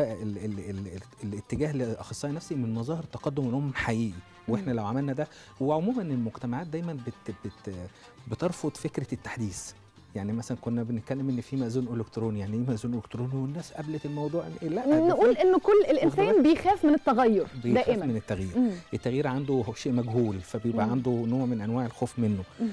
والاتجاه لاخصائي نفسي من مظاهر تقدم الامم حقيقي واحنا لو عملنا ده وعموما المجتمعات دايما بت... بت... بترفض فكره التحديث يعني مثلا كنا بنتكلم ان في مأذون الكتروني يعني ايه مأذون الكتروني والناس قبلت الموضوع إن لا ده نقول في- انه كل الانسان بيخاف من التغير بيخاف دائما من التغيير مم. التغيير عنده شيء مجهول فبيبقى مم. عنده نوع من انواع الخوف منه مم.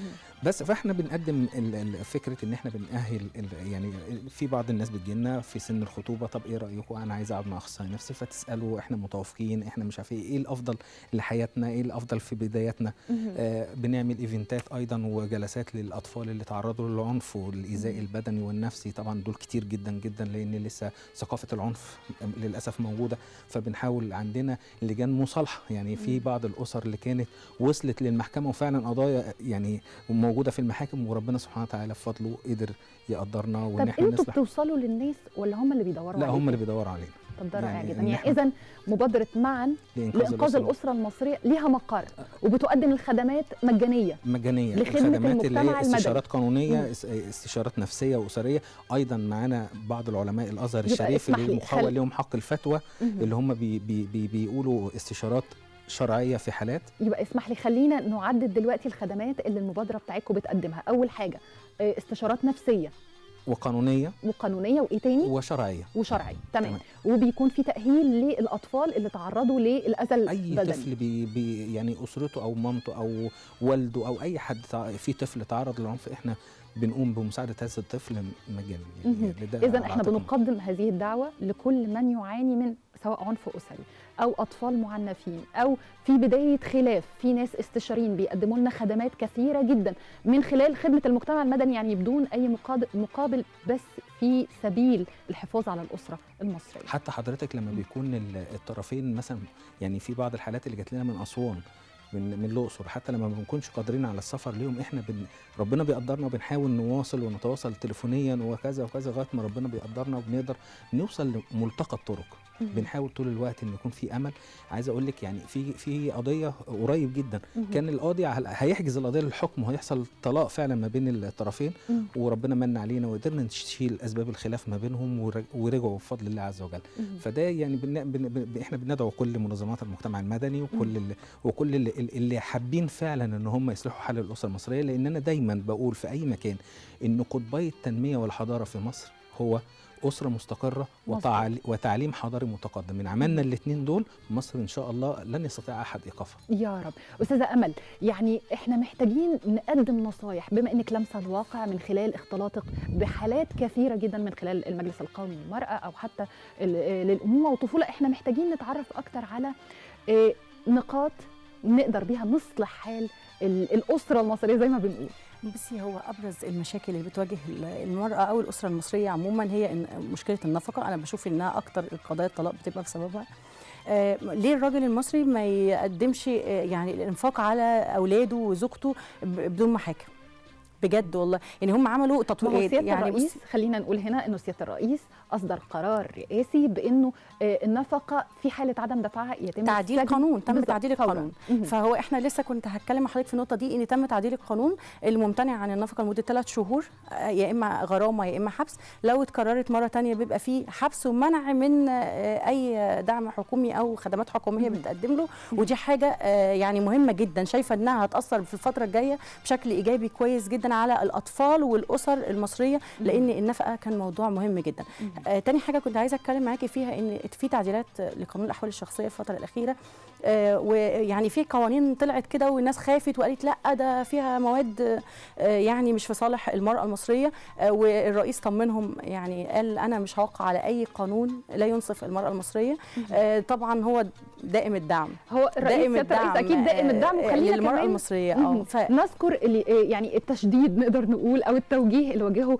بس فاحنا بنقدم ال- ال- فكره ان احنا بنأهل ال- يعني في بعض الناس بتجيلنا في سن الخطوبه طب ايه رايكم انا عايز اقعد مع اخصائي نفسي فتسالوا احنا متوافقين احنا مش عارف ايه ايه الافضل لحياتنا ايه الافضل في بداياتنا مهم. آه بنعمل ايفنتات ايضا وجلسات للاطفال اللي تعرضوا للعنف والايذاء مهم. البدني والنفسي طبعا دول كتير جدا جدا لان لسه ثقافه العنف للاسف موجوده فبنحاول عندنا لجان مصالحه يعني في مم. بعض الاسر اللي كانت وصلت للمحكمه وفعلا قضايا يعني موجوده في المحاكم وربنا سبحانه وتعالى بفضله قدر يقدرنا وان طب احنا انتوا نصلح بتوصلوا للناس ولا هم اللي بيدوروا لا هم عليكم؟ اللي بيدوروا علينا طب ده رائع يعني جدا إن يعني إحنا- اذا مبادره معا لإنقاذ لانقاذ الأسرة. الاسره المصريه ليها مقر وبتقدم الخدمات مجانيه مجانيه لخدمة الخدمات اللي المجتمع هي المدني. استشارات قانونيه مم. اس- استشارات نفسيه واسريه ايضا معانا بعض العلماء الازهر يبقى الشريف اسمح اللي لي، مخول خل- لهم حق الفتوى مهم. اللي هم بي بي بي بيقولوا استشارات شرعيه في حالات يبقى اسمح لي خلينا نعدد دلوقتي الخدمات اللي المبادره بتاعتكم بتقدمها اول حاجه آه، استشارات نفسيه وقانونيه وقانونيه وايه تاني وشرعيه وشرعي تمام وبيكون في تاهيل للاطفال اللي تعرضوا للاذى اي البدني طفل بي بي يعني اسرته او مامته او والده او اي حد تع- في طفل تعرض للعنف احنا بنقوم بمساعده هذا الطفل مجانا يعني ده اذا على احنا عاتقنا. بنقدم هذه الدعوه لكل من يعاني من سواء عنف اسري او اطفال معنفين او في بدايه خلاف في ناس استشاريين بيقدموا لنا خدمات كثيره جدا من خلال خدمه المجتمع المدني يعني بدون اي مقاد- مقابل بس في سبيل الحفاظ على الاسره المصريه حتى حضرتك لما بيكون ال- الطرفين مثلا يعني في بعض الحالات اللي جات لنا من اسوان من من الاقصر حتى لما ما بنكونش قادرين على السفر ليهم احنا بن ربنا بيقدرنا وبنحاول نواصل ونتواصل تليفونيا وكذا وكذا لغايه ما ربنا بيقدرنا وبنقدر نوصل لملتقى الطرق مم. بنحاول طول الوقت ان يكون في امل عايز اقول لك يعني في في قضيه قريب جدا مهم. كان القاضي هل- هيحجز القضيه للحكم وهيحصل طلاق فعلا ما بين الطرفين مم. وربنا من علينا وقدرنا نشيل اسباب الخلاف ما بينهم ور- ورجعوا بفضل الله عز وجل مهم. فده يعني بن... بن... بن... احنا بندعو كل منظمات المجتمع المدني وكل اللي وكل اللي, اللي حابين فعلا ان هم يصلحوا حال الاسره المصريه لان انا دايما بقول في اي مكان ان قطبي التنميه والحضاره في مصر هو اسره مستقره وتعل... وتعليم حضاري متقدم من عملنا الاثنين دول مصر ان شاء الله لن يستطيع احد ايقافها يا رب استاذه امل يعني احنا محتاجين نقدم نصايح بما انك لامسه الواقع من خلال اختلاطك بحالات كثيره جدا من خلال المجلس القومي للمراه او حتى ال- آه، للامومه والطفوله احنا محتاجين نتعرف اكتر على آه، نقاط نقدر بيها نصلح حال ال- الاسره المصريه زي ما بنقول بصي هو ابرز المشاكل اللي بتواجه ال- المراه او الاسره المصريه عموما هي إن- مشكله النفقه انا بشوف انها اكتر القضايا الطلاق بتبقى بسببها آه، ليه الراجل المصري ما يقدمش آه، يعني الانفاق على اولاده وزوجته ب- بدون محاكم بجد والله يعني هم عملوا ما هو تطوير سياده يعني الرئيس بصي- خلينا نقول هنا انه سياده الرئيس اصدر قرار رئاسي بانه آه، النفقه في حاله عدم دفعها يتم تعديل السجن القانون تم بالظبط، تعديل فوراً. القانون مهم. فهو احنا لسه كنت هتكلم مع حضرتك في النقطه دي ان تم تعديل القانون الممتنع عن النفقه لمده ثلاث شهور آه، يا اما غرامه يا اما حبس لو اتكررت مره تانية بيبقى فيه حبس ومنع من آه، اي دعم حكومي او خدمات حكوميه بتقدم له ودي حاجه آه، يعني مهمه جدا شايفه انها هتاثر في الفتره الجايه بشكل ايجابي كويس جدا على الاطفال والاسر المصريه لان النفقه كان موضوع مهم جدا آه تاني حاجه كنت عايزه اتكلم معاكي فيها ان في تعديلات لقانون الاحوال الشخصيه الفتره الاخيره آه ويعني في قوانين طلعت كده والناس خافت وقالت لا ده فيها مواد آه يعني مش في صالح المراه المصريه آه والرئيس طمنهم يعني قال انا مش هوقع على اي قانون لا ينصف المراه المصريه آه طبعا هو دائم الدعم هو الرئيس دائم سيادة الرئيس اكيد دائم آه، الدعم آه، وخلينا للمراه كمان المصريه اه مهم. ف... نذكر اللي آه، يعني التشديد نقدر نقول او التوجيه اللي وجهه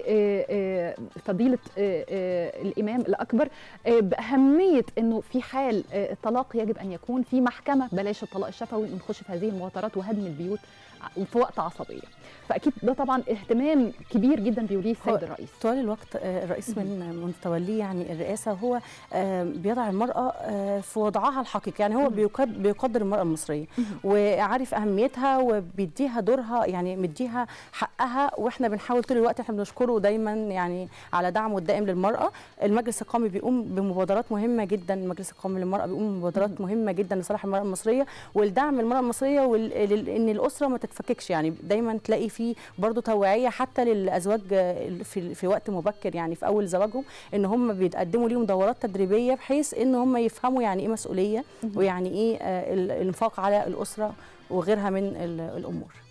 لفضيله الامام الاكبر آه، باهميه انه في حال آه، الطلاق يجب ان يكون في محكمه بلاش الطلاق الشفوي ونخش في هذه المواطرات وهدم البيوت ع- في وقت عصبيه فاكيد ده طبعا اهتمام كبير جدا بيوليه السيد هو الرئيس طوال الوقت آه، الرئيس من من توليه يعني الرئاسه هو آه، بيضع المراه آه، في وضعها الحقيقي يعني هو بيقد- بيقدر المراه المصريه وعارف اهميتها وبيديها دورها يعني مديها حقها واحنا بنحاول طول الوقت احنا بنشكره دايما يعني على دعمه الدائم للمراه المجلس القومي بيقوم بمبادرات مهمه جدا المجلس القومي للمراه بيقوم بمبادرات مهمه جدا لصالح المراه المصريه والدعم المراه المصريه وان الاسره ما تتفككش يعني دايما تلاقي في برضه توعيه حتى للازواج آه، في في وقت مبكر يعني في اول زواجهم ان هم بيتقدموا ليهم دورات تدريبيه بحيث ان هم يفهموا يعني ايه مسؤوليه مهم. ويعني ايه آه، ال- الانفاق على الاسره وغيرها من ال- الامور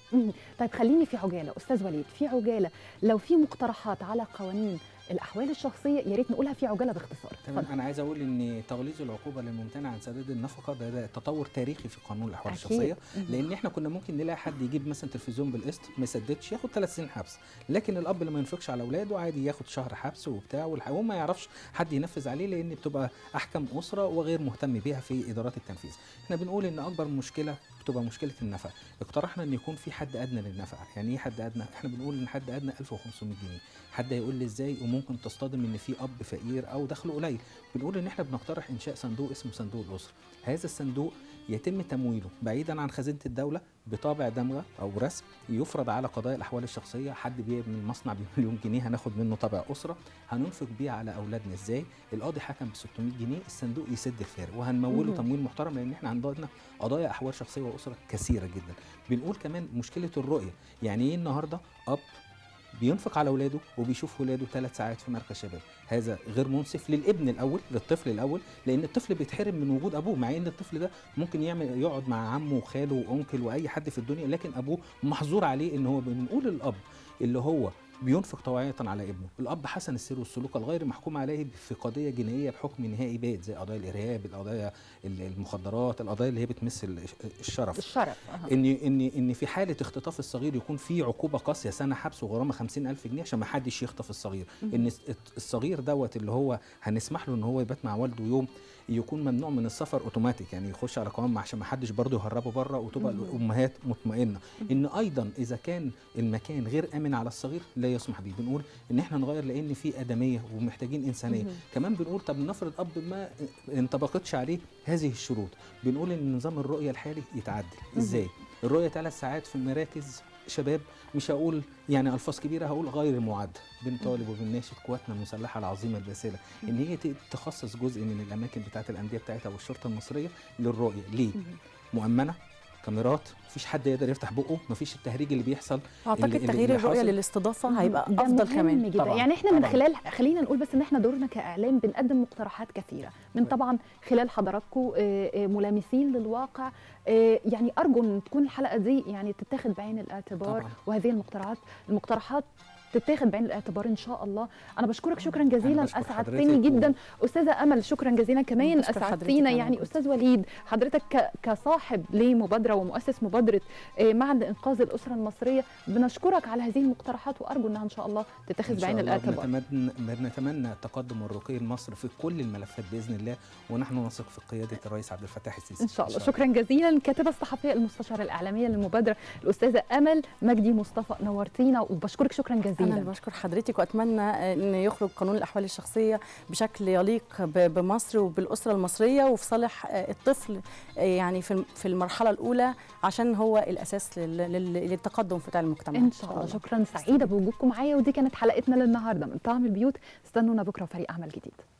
مم. طيب خليني في عجاله استاذ وليد في عجاله لو في مقترحات على قوانين الاحوال الشخصيه يا ريت نقولها في عجاله باختصار تمام اتفضل. انا عايز اقول ان تغليظ العقوبه للممتنع عن سداد النفقه ده, ده تطور تاريخي في قانون الاحوال أكيد. الشخصيه مهم. لان احنا كنا ممكن نلاقي حد يجيب مثلا تلفزيون بالقسط ما يسددش ياخد ثلاث سنين حبس لكن الاب اللي ما ينفقش على اولاده عادي ياخد شهر حبس وبتاع والح- وما يعرفش حد ينفذ عليه لان بتبقى احكام اسره وغير مهتم بيها في ادارات التنفيذ احنا بنقول ان اكبر مشكله بتبقى مشكله النفقه اقترحنا ان يكون في حد ادنى للنفقه يعني ايه حد ادنى احنا بنقول ان حد ادنى 1500 جنيه حد هيقول لي ازاي وممكن تصطدم ان في اب فقير او دخله قليل بنقول ان احنا بنقترح انشاء صندوق اسمه صندوق الاسره هذا الصندوق يتم تمويله بعيدا عن خزينه الدوله بطابع دمغه او رسم يفرض على قضايا الاحوال الشخصيه حد بيبني المصنع بمليون جنيه هناخد منه طابع اسره هننفق بيه على اولادنا ازاي القاضي حكم ب 600 جنيه الصندوق يسد الفارق وهنموله مهم. تمويل محترم لان احنا عندنا قضايا احوال شخصيه واسره كثيره جدا بنقول كمان مشكله الرؤيه يعني ايه النهارده اب بينفق على اولاده وبيشوف ولاده ثلاث ساعات في مركز شباب هذا غير منصف للابن الاول للطفل الاول لان الطفل بيتحرم من وجود ابوه مع ان الطفل ده ممكن يعمل يقعد مع عمه وخاله وانكل واي حد في الدنيا لكن ابوه محظور عليه ان هو بنقول الاب اللي هو بينفق طوعية على ابنه الأب حسن السير والسلوك الغير محكوم عليه في قضية جنائية بحكم نهائي بات زي قضايا الإرهاب القضايا المخدرات القضايا اللي هي بتمس الشرف الشرف أه. ان ان ان في حاله اختطاف الصغير يكون في عقوبه قاسيه سنه حبس وغرامه 50000 جنيه عشان ما حدش يخطف الصغير مهم. ان الس- الصغير دوت اللي هو هنسمح له ان هو يبات مع والده يوم يكون ممنوع من السفر اوتوماتيك يعني يخش على قوام عشان ما حدش برضه يهربه بره وتبقى مهم. الامهات مطمئنه ان ايضا اذا كان المكان غير امن على الصغير لا يسمح به بنقول ان احنا نغير لان في ادميه ومحتاجين انسانيه مهم. كمان بنقول طب نفرض اب ما انطبقتش عليه هذه الشروط بنقول ان نظام الرؤيه الحالي يتعدل ازاي الرؤيه ثلاث ساعات في مراكز شباب مش هقول يعني الفاظ كبيره هقول غير معد بنطالب وبنناشد قواتنا المسلحه العظيمه الباسله ان هي ت- تخصص جزء من الاماكن بتاعه الانديه بتاعتها والشرطه المصريه للرؤيه ليه مؤمنه كاميرات مفيش حد يقدر يفتح بقه مفيش التهريج اللي بيحصل اعتقد اللي- اللي- تغيير اللي الرؤيه حاصل. للاستضافه هيبقى ده افضل مهم كمان جدا طبعاً، يعني احنا من طبعاً. خلال خلينا نقول بس ان احنا دورنا كاعلام بنقدم مقترحات كثيره من طبعا خلال حضراتكم آه، آه، ملامسين للواقع آه، يعني ارجو ان تكون الحلقه دي يعني تتاخد بعين الاعتبار طبعاً. وهذه المقترحات المقترحات تتاخد بعين الاعتبار ان شاء الله انا بشكرك شكرا جزيلا بشكر اسعدتني حضرتك و- جدا استاذه امل شكرا جزيلا كمان بشكر حضرتك اسعدتينا أنا يعني برضه. استاذ وليد حضرتك ك- كصاحب لمبادره ومؤسس مبادره آه، معا لانقاذ الاسره المصريه بنشكرك على هذه المقترحات وارجو انها ان شاء الله تتخذ إن شاء بعين الله الاعتبار بنتمنى بنتمنى التقدم والرقي لمصر في كل الملفات باذن الله ونحن نثق في قياده الرئيس عبد الفتاح السيسي ان شاء الله شكرا جزيلا الكاتبه الصحفيه المستشاره الاعلاميه للمبادره الاستاذه امل مجدي مصطفى نورتينا وبشكرك شكرا انا جزيلا اللي بشكر حضرتك واتمنى ان يخرج قانون الاحوال الشخصيه بشكل يليق ب- بمصر وبالاسره المصريه وفي صالح آه، الطفل آه، يعني في في المرحله الاولى عشان هو الاساس لل- لل- للتقدم بتاع المجتمع ان شاء الله شكرا سعيده بوجودكم معايا ودي كانت حلقتنا للنهارده من طعم البيوت استنونا بكره فريق عمل جديد